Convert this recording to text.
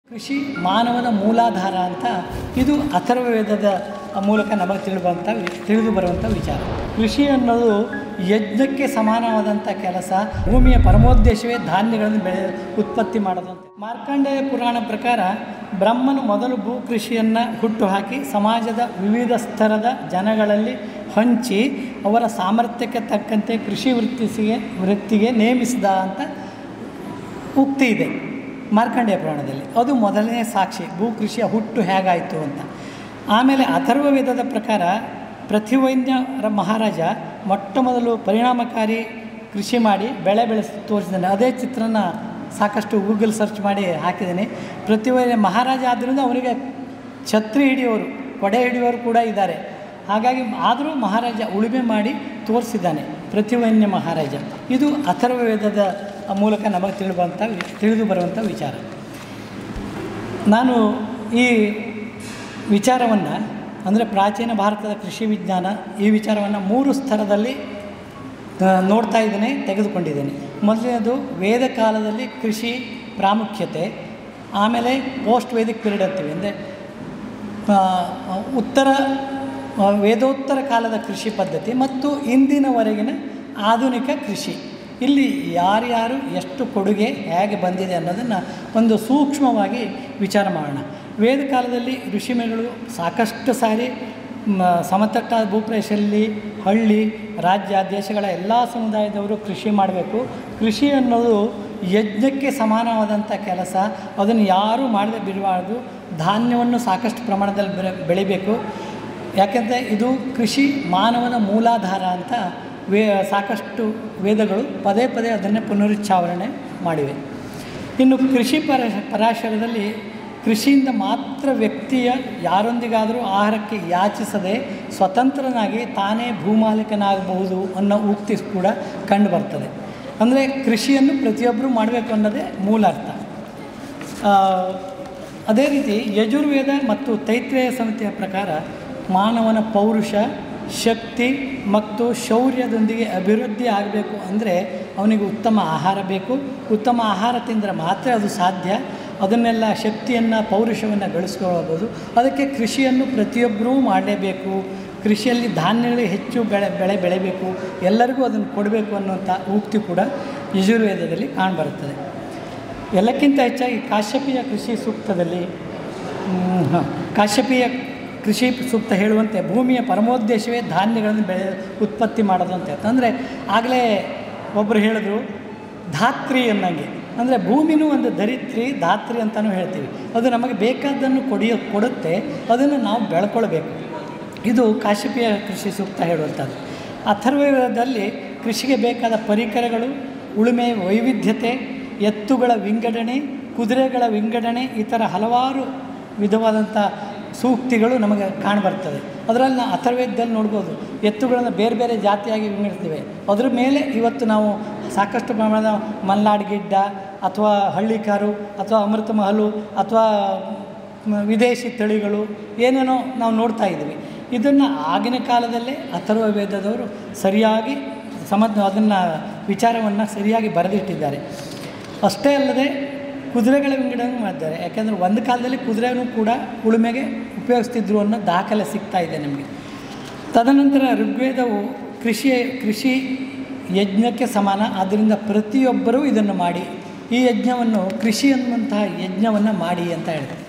ಕೃಷಿ ಮಾನವನ ಮೂಲಾಧಾರ ಅಂತ ಇದು ಅಥರ್ವವೇದದ ಮೂಲಕ ನಮಗೆ ತಿಳಿದುವಂಥ ತಿಳಿದು ಬರುವಂಥ ವಿಚಾರ ಕೃಷಿ ಅನ್ನೋದು ಯಜ್ಞಕ್ಕೆ ಸಮಾನವಾದಂಥ ಕೆಲಸ ಭೂಮಿಯ ಪರಮೋದ್ದೇಶವೇ ಧಾನ್ಯಗಳನ್ನು ಬೆಳೆ ಉತ್ಪತ್ತಿ ಮಾಡೋದು ಅಂತ ಮಾರ್ಕಂಡೇಯ ಪುರಾಣ ಪ್ರಕಾರ ಬ್ರಹ್ಮನು ಮೊದಲು ಭೂ ಕೃಷಿಯನ್ನು ಹುಟ್ಟುಹಾಕಿ ಸಮಾಜದ ವಿವಿಧ ಸ್ತರದ ಜನಗಳಲ್ಲಿ ಹಂಚಿ ಅವರ ಸಾಮರ್ಥ್ಯಕ್ಕೆ ತಕ್ಕಂತೆ ಕೃಷಿ ವೃತ್ತಿಸಿಗೆ ವೃತ್ತಿಗೆ ನೇಮಿಸಿದ ಅಂತ ಉಕ್ತಿ ಇದೆ ಮಾರ್ಕಂಡೇಯ ಪುರಾಣದಲ್ಲಿ ಅದು ಮೊದಲನೇ ಸಾಕ್ಷಿ ಭೂಕೃಷಿಯ ಹುಟ್ಟು ಹೇಗಾಯಿತು ಅಂತ ಆಮೇಲೆ ಅಥರ್ವ ವೇದದ ಪ್ರಕಾರ ಪ್ರತಿವೈನ್ಯರ ಮಹಾರಾಜ ಮೊಟ್ಟ ಮೊದಲು ಪರಿಣಾಮಕಾರಿ ಕೃಷಿ ಮಾಡಿ ಬೆಳೆ ಬೆಳೆಸಿ ತೋರಿಸಿದ್ದಾನೆ ಅದೇ ಚಿತ್ರನ ಸಾಕಷ್ಟು ಗೂಗಲ್ ಸರ್ಚ್ ಮಾಡಿ ಹಾಕಿದ್ದೀನಿ ಪ್ರತಿವೈನ್ಯ ಮಹಾರಾಜ ಆದ್ದರಿಂದ ಅವರಿಗೆ ಛತ್ರಿ ಹಿಡಿಯೋರು ಕೊಡೆ ಹಿಡಿಯೋರು ಕೂಡ ಇದ್ದಾರೆ ಹಾಗಾಗಿ ಆದರೂ ಮಹಾರಾಜ ಉಳುಮೆ ಮಾಡಿ ತೋರಿಸಿದ್ದಾನೆ ಪ್ರತಿವನ್ಯ ಮಹಾರಾಜ ಇದು ಅಥರ್ವ ವೇದದ ಮೂಲಕ ನಮಗೆ ತಿಳಿಯುವಂಥ ತಿಳಿದು ಬರುವಂಥ ವಿಚಾರ ನಾನು ಈ ವಿಚಾರವನ್ನು ಅಂದರೆ ಪ್ರಾಚೀನ ಭಾರತದ ಕೃಷಿ ವಿಜ್ಞಾನ ಈ ವಿಚಾರವನ್ನು ಮೂರು ಸ್ತರದಲ್ಲಿ ಆ, ನೋಡ್ತಾ ಇದ್ದೇನೆ ತೆಗೆದುಕೊಂಡಿದ್ದೇನೆ ಮೊದಲನೇದು ವೇದ ಕಾಲದಲ್ಲಿ ಕೃಷಿ ಪ್ರಾಮುಖ್ಯತೆ ಆಮೇಲೆ ಪೋಸ್ಟ್ ವೇದಿಕ್ ಪೀರಿಯಡ್ ಅಂತೀವಿ ಅಂದರೆ ಆ, ಉತ್ತರ ಆ, ವೇದೋತ್ತರ ಕಾಲದ ಕೃಷಿ ಪದ್ಧತಿ ಮತ್ತು ಇಂದಿನವರೆಗಿನ ಆಧುನಿಕ ಕೃಷಿ ಇಲ್ಲಿ ಯಾರ್ಯಾರು ಎಷ್ಟು ಕೊಡುಗೆ ಹೇಗೆ ಬಂದಿದೆ ಅನ್ನೋದನ್ನು ಒಂದು ಸೂಕ್ಷ್ಮವಾಗಿ ವಿಚಾರ ಮಾಡೋಣ ವೇದ ಕಾಲದಲ್ಲಿ ಋಷಿಮೆಗಳು ಸಾಕಷ್ಟು ಸಾರಿ ಮ, ಸಮತಟ್ಟಾದ ಭೂಪ್ರದೇಶದಲ್ಲಿ ಹಳ್ಳಿ ರಾಜ್ಯ ದೇಶಗಳ ಎಲ್ಲ ಸಮುದಾಯದವರು ಕೃಷಿ ಮಾಡಬೇಕು ಕೃಷಿ ಅನ್ನೋದು ಯಜ್ಞಕ್ಕೆ ಸಮಾನವಾದಂಥ ಕೆಲಸ ಅದನ್ನು ಯಾರೂ ಮಾಡದೆ ಬಿಡಬಾರ್ದು ಧಾನ್ಯವನ್ನು ಸಾಕಷ್ಟು ಪ್ರಮಾಣದಲ್ಲಿ ಬೆಳೆ ಬೆಳಿಬೇಕು ಯಾಕೆಂದರೆ ಇದು ಕೃಷಿ ಮಾನವನ ಮೂಲಾಧಾರ ಅಂತ ವೇ ಸಾಕಷ್ಟು ವೇದಗಳು ಪದೇ ಪದೇ ಅದನ್ನೇ ಪುನರುಚ್ಚಾವರಣೆ ಮಾಡಿವೆ ಇನ್ನು ಕೃಷಿ ಪರ ಪರಾಶರದಲ್ಲಿ ಕೃಷಿಯಿಂದ ಮಾತ್ರ ವ್ಯಕ್ತಿಯ ಯಾರೊಂದಿಗಾದರೂ ಆಹಾರಕ್ಕೆ ಯಾಚಿಸದೆ ಸ್ವತಂತ್ರನಾಗಿ ತಾನೇ ಭೂಮಾಲೀಕನಾಗಬಹುದು ಅನ್ನೋ ಉಕ್ತಿ ಕೂಡ ಕಂಡು ಬರ್ತದೆ ಅಂದರೆ ಕೃಷಿಯನ್ನು ಪ್ರತಿಯೊಬ್ಬರೂ ಮಾಡಬೇಕು ಅನ್ನೋದೇ ಮೂಲ ಅರ್ಥ ಆ, ಅದೇ ರೀತಿ ಯಜುರ್ವೇದ ಮತ್ತು ತೈತ್ರೇಯ ಸಮಿತಿಯ ಪ್ರಕಾರ ಮಾನವನ ಪೌರುಷ ಶಕ್ತಿ ಮತ್ತು ಶೌರ್ಯದೊಂದಿಗೆ ಅಭಿವೃದ್ಧಿ ಆಗಬೇಕು ಅಂದರೆ ಅವನಿಗೆ ಉತ್ತಮ ಆಹಾರ ಬೇಕು ಉತ್ತಮ ಆಹಾರ ತಿಂದರೆ ಮಾತ್ರ ಅದು ಸಾಧ್ಯ ಅದನ್ನೆಲ್ಲ ಶಕ್ತಿಯನ್ನು ಪೌರುಷವನ್ನು ಗಳಿಸ್ಕೊಳ್ಬೋದು ಅದಕ್ಕೆ ಕೃಷಿಯನ್ನು ಪ್ರತಿಯೊಬ್ಬರೂ ಮಾಡಲೇಬೇಕು ಕೃಷಿಯಲ್ಲಿ ಧಾನ್ಯಗಳು ಹೆಚ್ಚು ಬೆಳೆ ಬೆಳೆ ಬೆಳೆಯಬೇಕು ಎಲ್ಲರಿಗೂ ಅದನ್ನು ಕೊಡಬೇಕು ಅನ್ನುವಂಥ ಉಕ್ತಿ ಕೂಡ ಯಜುರ್ವೇದದಲ್ಲಿ ಕಾಣಬರುತ್ತದೆ ಎಲ್ಲಕ್ಕಿಂತ ಹೆಚ್ಚಾಗಿ ಕಾಶ್ಯಪೀಯ ಕೃಷಿ ಸೂಕ್ತದಲ್ಲಿ ಮ್, ಹ, ಕಾಶ್ಯಪೀಯ ಕೃಷಿ ಸೂಕ್ತ ಹೇಳುವಂತೆ ಭೂಮಿಯ ಪರಮೋದ್ದೇಶವೇ ಧಾನ್ಯಗಳನ್ನು ಬೆಳೆ ಉತ್ಪತ್ತಿ ಮಾಡೋದು ಅಂತ ಹೇಳ್ತಾರೆ ಅಂದರೆ ಆಗಲೇ ಒಬ್ಬರು ಹೇಳಿದ್ರು ಧಾತ್ರಿ ಅನ್ನಂಗೆ ಅಂದರೆ ಭೂಮಿನೂ ಒಂದು ಧರಿತ್ರಿ ಧಾತ್ರಿ ಅಂತಲೂ ಹೇಳ್ತೀವಿ ಅದು ನಮಗೆ ಬೇಕಾದ್ದನ್ನು ಕೊಡಿಯೋ ಕೊಡುತ್ತೆ ಅದನ್ನು ನಾವು ಬೆಳ್ಕೊಳ್ಬೇಕು ಇದು ಕಾಶ್ಯಪೀಯ ಕೃಷಿ ಸೂಕ್ತ ಹೇಳುವಂಥದ್ದು ಅಥರ್ವವೇದದಲ್ಲಿ ಕೃಷಿಗೆ ಬೇಕಾದ ಪರಿಕರಗಳು ಉಳುಮೆ ವೈವಿಧ್ಯತೆ ಎತ್ತುಗಳ ವಿಂಗಡಣೆ ಕುದುರೆಗಳ ವಿಂಗಡಣೆ ಈ ಥರ ಹಲವಾರು ವಿಧವಾದಂಥ ಸೂಕ್ತಿಗಳು ನಮಗೆ ಕಾಣಬರ್ತದೆ ಅದರಲ್ಲಿ ನಾವು ಅಥರ್ವೇದದಲ್ಲಿ ನೋಡ್ಬೋದು ಎತ್ತುಗಳನ್ನು ಬೇರೆ ಬೇರೆ ಜಾತಿಯಾಗಿ ವಿಂಗಡಿಸ್ತೀವಿ ಅದ್ರ ಮೇಲೆ ಇವತ್ತು ನಾವು ಸಾಕಷ್ಟು ಪ್ರಮಾಣದ ಮಲ್ನಾಡ್ ಗಿಡ್ಡ ಅಥವಾ ಹಳ್ಳಿಕಾರು ಅಥವಾ ಅಮೃತ ಮಹಲು ಅಥವಾ ಮ- ವಿದೇಶಿ ತಳಿಗಳು ಏನೇನೋ ನಾವು ನೋಡ್ತಾ ಇದ್ದೀವಿ ಇದನ್ನು ಆಗಿನ ಕಾಲದಲ್ಲೇ ಅಥರ್ವ ವೇದದವರು ಸರಿಯಾಗಿ ಸಮ ಅದನ್ನು ವಿಚಾರವನ್ನು ಸರಿಯಾಗಿ ಬರೆದಿಟ್ಟಿದ್ದಾರೆ ಅಷ್ಟೇ ಅಲ್ಲದೆ ಕುದುರೆಗಳ ವಿಂಗಡಣೆ ಮಾಡಿದ್ದಾರೆ ಯಾಕೆಂದರೆ ಒಂದು ಕಾಲದಲ್ಲಿ ಕುದುರೆನೂ ಕೂಡ ಉಳುಮೆಗೆ ಉಪಯೋಗಿಸ್ತಿದ್ರು ಅನ್ನೋ ದಾಖಲೆ ಸಿಗ್ತಾ ಇದೆ ನಮಗೆ ತದನಂತರ ಋಗ್ವೇದವು ಕೃಷಿ ಕೃಷಿ ಯಜ್ಞಕ್ಕೆ ಸಮಾನ ಆದ್ದರಿಂದ ಪ್ರತಿಯೊಬ್ಬರೂ ಇದನ್ನು ಮಾಡಿ ಈ ಯಜ್ಞವನ್ನು ಕೃಷಿ ಅನ್ನುವಂತಹ ಯಜ್ಞವನ್ನು ಮಾಡಿ ಅಂತ ಹೇಳ್ತಾರೆ